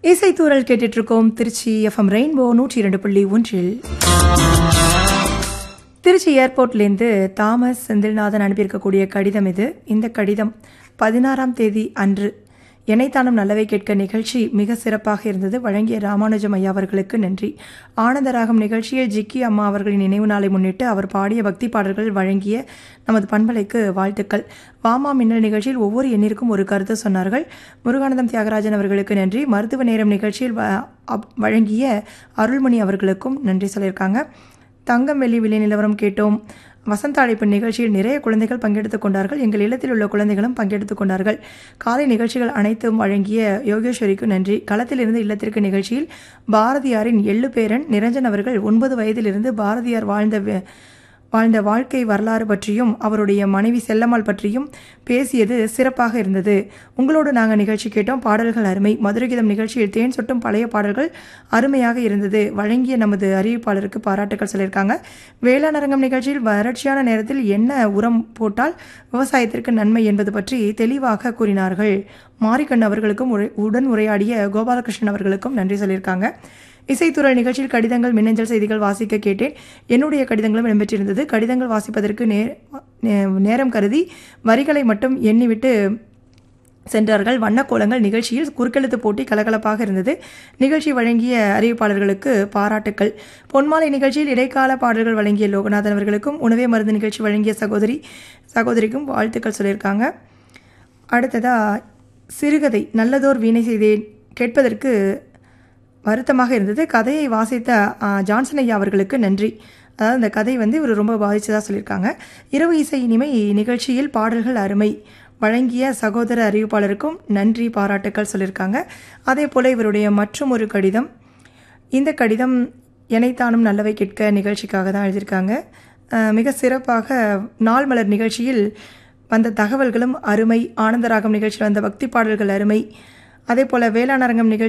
இசைத்தூரல் கேட்டுட்டு இருக்கோம் Trichy FM rainbow நூற்றி இரண்டு புள்ளி ஒன்றில் திருச்சி ஏர்போர்ட்லேருந்து தாமஸ் செந்தில்நாதன் அனுப்பியிருக்கக்கூடிய கடிதம் இது இந்த கடிதம் பதினாறாம் தேதி அன்று எனைத்தானும் நல்லவை கேட்க நிகழ்ச்சி மிக சிறப்பாக இருந்தது வழங்கிய ராமானுஜம் ஐயா அவர்களுக்கு நன்றி ஆனந்தராகம் நிகழ்ச்சியில் ஜிக்கி அம்மா அவர்களின் நினைவு நாளை முன்னிட்டு அவர் பாடிய பக்தி பாடல்கள் வழங்கிய நமது பண்பலைக்கு வாழ்த்துக்கள் வாமா மின்னல் நிகழ்ச்சியில் ஒவ்வொரு எண்ணிற்கும் ஒரு கருத்து சொன்னார்கள் முருகானந்தம் தியாகராஜன் அவர்களுக்கு நன்றி மருத்துவ நேரம் நிகழ்ச்சியில் வ- அப்- வழங்கிய அருள்மணி அவர்களுக்கும் நன்றி சொல்லியிருக்காங்க தங்கம் வெள்ளி விலை நிலவரம் கேட்டோம் வசந்த அழைப்பு நிகழ்ச்சியில் நிறைய குழந்தைகள் பங்கெடுத்துக் கொண்டார்கள் எங்கள் இல்லத்தில் உள்ள குழந்தைகளும் பங்கெடுத்துக் கொண்டார்கள் காலை நிகழ்ச்சிகள் அனைத்தும் வழங்கிய யோகேஸ்வரிக்கு நன்றி களத்திலிருந்து இல்லத்திற்கு நிகழ்ச்சியில் பாரதியாரின் எள்ளு பேரன் நிரஞ்சன் அவர்கள் ஒன்பது வயதிலிருந்து பாரதியார் வாழ்ந்த வே- வாழ்ந்த வாழ்க்கை வரலாறு பற்றியும் அவருடைய மனைவி செல்லம்மாள் பற்றியும் பேசியது சிறப்பாக இருந்தது உங்களோடு நாங்கள் நிகழ்ச்சி கேட்டோம் பாடல்கள் அருமை மதுரகீதம் நிகழ்ச்சியில் தேன் சொட்டும் பழைய பாடல்கள் அருமையாக இருந்தது வழங்கிய நமது அறிவிப்பாளருக்கு பாராட்டுக்கள் சொல்லியிருக்காங்க வேளாண் அரங்கம் நிகழ்ச்சியில் வறட்சியான நேரத்தில் என்ன உரம் போட்டால் விவசாயத்திற்கு நன்மை என்பது பற்றி தெளிவாக கூறினார்கள் மாரிக்கண் அவர்களுக்கும் உரை- உடன் உரையாடிய கோபாலகிருஷ்ணன் அவர்களுக்கும் நன்றி சொல்லியிருக்காங்க இசைத்துறை நிகழ்ச்சியில் கடிதங்கள் மின்னஞ்சல் செய்திகள் வாசிக்க கேட்டேன் என்னுடைய கடிதங்களும் இடம்பெற்றிருந்தது கடிதங்கள் வாசிப்பதற்கு நே நே- நேரம் கருதி வரிகளை மட்டும் எண்ணிவிட்டு சென்றார்கள் வண்ணக்கோலங்கள் நிகழ்ச்சியில் குறுக்கெழுத்து போட்டி கலகலப்பாக இருந்தது நிகழ்ச்சி வழங்கிய அறிவிப்பாளர்களுக்கு பாராட்டுக்கள் பொன்மாலை நிகழ்ச்சியில் இடைக்கால பாடல்கள் வழங்கிய லோகநாதன் அவர்களுக்கும் உணவே மருந்து நிகழ்ச்சி வழங்கிய சகோதரி சகோதரிக்கும் வாழ்த்துக்கள் சொல்லியிருக்காங்க அடுத்ததா சிறுகதை நல்லதோர் வீணை செய்தேன் கேட்பதற்கு வருத்தமாக இருந்தது கதையை வாசித்த ஆ, ஜான்சன் ஐயா அவர்களுக்கு நன்றி அதாவது இந்த கதை வந்து இவர் ரொம்ப பாதிச்சதாக சொல்லியிருக்காங்க இரவு இசை இனிமை நிகழ்ச்சியில் பாடல்கள் அருமை வழங்கிய சகோதர அறிவிப்பாளருக்கும் நன்றி பாராட்டுக்கள் சொல்லியிருக்காங்க அதே போல் இவருடைய மற்றும் ஒரு கடிதம் இந்த கடிதம் எனைத்தானும் நல்லவை கேட்க நிகழ்ச்சிக்காக தான் எழுதியிருக்காங்க அஹ் மிக சிறப்பாக நாள் மலர் நிகழ்ச்சியில் வந்த தகவல்களும் அருமை ஆனந்தராகம் நிகழ்ச்சியில் வந்த பக்தி பாடல்கள் அருமை அதே போல் வேளாண் அரங்கம் நிகழ்ச்சி